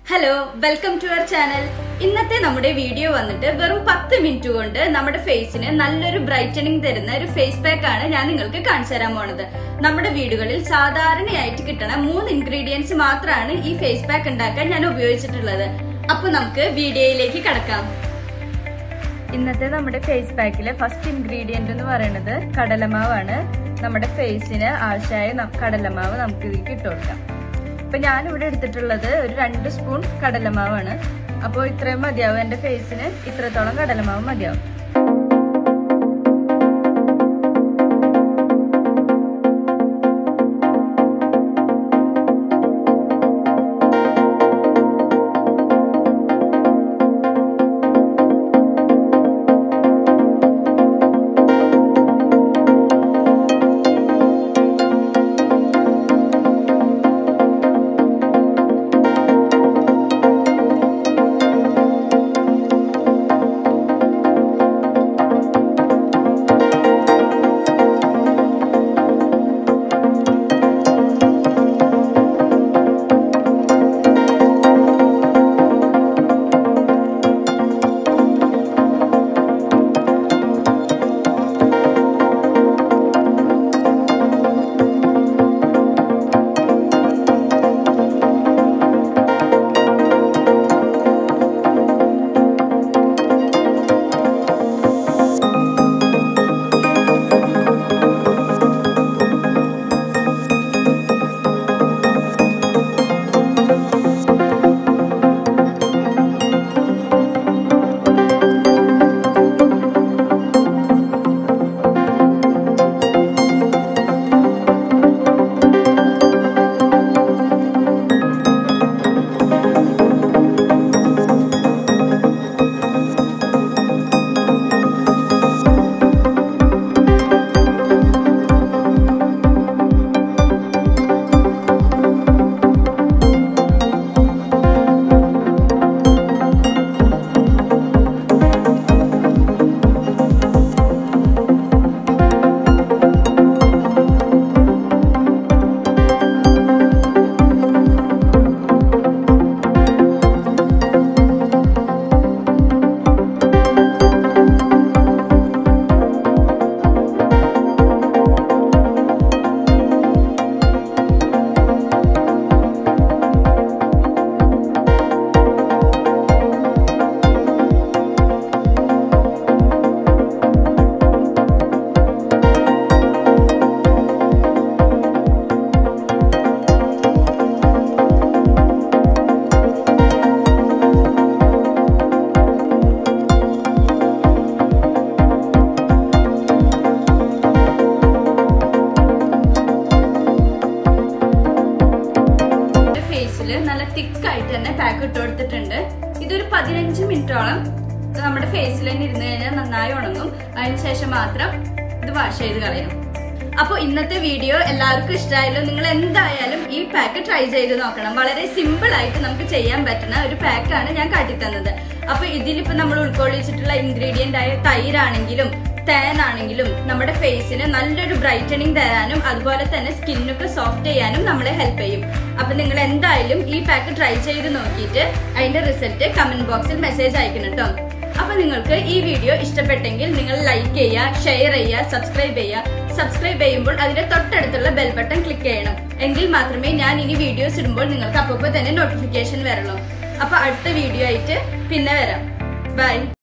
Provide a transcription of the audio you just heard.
hello welcome to our channel ഇന്നത്തെ നമ്മുടെ video വന്നിട്ട് വെറും പത്ത് മിനിറ്റ് കൊണ്ട് നമ്മുടെ ഫേസിന് നല്ലൊരു ബ്രൈറ്റനിങ് തരുന്ന ഒരു ഫേസ് പാക്ക് ആണ് ഞാൻ നിങ്ങൾക്ക് കാണിച്ചു തരാൻ പോണത് നമ്മുടെ വീടുകളിൽ സാധാരണയായിട്ട് കിട്ടണ മൂന്ന് ഇൻഗ്രീഡിയൻസ് മാത്രമാണ് ഈ ഫേസ് പാക്ക് ഉണ്ടാക്കാൻ ഞാൻ ഉപയോഗിച്ചിട്ടുള്ളത് അപ്പൊ നമുക്ക് വീഡിയോയിലേക്ക് കടക്കാം ഇന്നത്തെ നമ്മുടെ ഫേസ് പാക്കിലെ ഫസ്റ്റ് ഇൻഗ്രീഡിയന്റ് എന്ന് പറയുന്നത് കടലമാവാണ് നമ്മുടെ ഫേസിന് ആവശ്യമായ ന- കടലമാവ് നമുക്ക് ഇതിലേക്ക് ഇട്ട് കൊടുക്കാം ഇപ്പൊ ഞാൻ ഇവിടെ എടുത്തിട്ടുള്ളത് ഒരു രണ്ട് സ്പൂൺ കടലമാവാണ് അപ്പോൾ ഇത്രയും മതിയാവും എന്റെ ഫേസിന് ഇത്രത്തോളം കടലമാവ് മതിയാവും ഫേസിൽ നല്ല തിക്ക് ആയിട്ട് തന്നെ പാക്ക് ഇട്ട് കൊടുത്തിട്ടുണ്ട് ഇതൊരു പതിനഞ്ച് മിനിറ്റോളം നമ്മുടെ ഫേസിൽ തന്നെ ഇരുന്ന് കഴിഞ്ഞാൽ നന്നായി ഉണങ്ങും അതിനുശേഷം മാത്രം ഇത് വാഷ് ചെയ്ത് കളയണം അപ്പോൾ ഇന്നത്തെ വീഡിയോ എല്ലാവർക്കും ഇഷ്ടമായാലും നിങ്ങൾ എന്തായാലും ഈ പാക്ക് ട്രൈ ചെയ്ത് നോക്കണം വളരെ സിമ്പിൾ ആയിട്ട് നമുക്ക് ചെയ്യാൻ പറ്റുന്ന ഒരു പാക്കാണ് ഞാൻ കാട്ടിത്തന്നത് അപ്പൊ ഇതിലിപ്പോ നമ്മൾ ഉൾക്കൊള്ളിച്ചിട്ടുള്ള ഇൻഗ്രീഡിയന്റ് ആയ തൈരാണെങ്കിലും തേനാണെങ്കിലും നമ്മുടെ ഫേസിന് നല്ലൊരു ബ്രൈറ്റനിങ് തരാനും അതുപോലെ തന്നെ സ്കിന്നൊക്കെ സോഫ്റ്റ് ചെയ്യാനും നമ്മളെ ഹെൽപ്പ് ചെയ്യും അപ്പൊ നിങ്ങൾ എന്തായാലും ഈ പാക്ക് ട്രൈ ചെയ്ത് നോക്കിയിട്ട് അതിന്റെ റിസൾട്ട് കമന്റ് ബോക്സിൽ മെസ്സേജ് അയക്കണം കേട്ടോ അപ്പൊ നിങ്ങൾക്ക് ഈ വീഡിയോ ഇഷ്ടപ്പെട്ടെങ്കിൽ നിങ്ങൾ ലൈക്ക് ചെയ്യുക ഷെയർ ചെയ്യുക സബ്സ്ക്രൈബ് ചെയ്യുക സബ്സ്ക്രൈബ് ചെയ്യുമ്പോൾ അതിന്റെ തൊട്ടടുത്തുള്ള ബെൽ ബട്ടൺ ക്ലിക്ക് ചെയ്യണം എങ്കിൽ മാത്രമേ ഞാൻ ഇനി വീഡിയോസ് ഇടുമ്പോൾ നിങ്ങൾക്ക് അപ്പോൾ തന്നെ നോട്ടിഫിക്കേഷൻ വരണം അപ്പൊ അടുത്ത വീഡിയോ ആയിട്ട് പിന്നെ വരാം ബൈ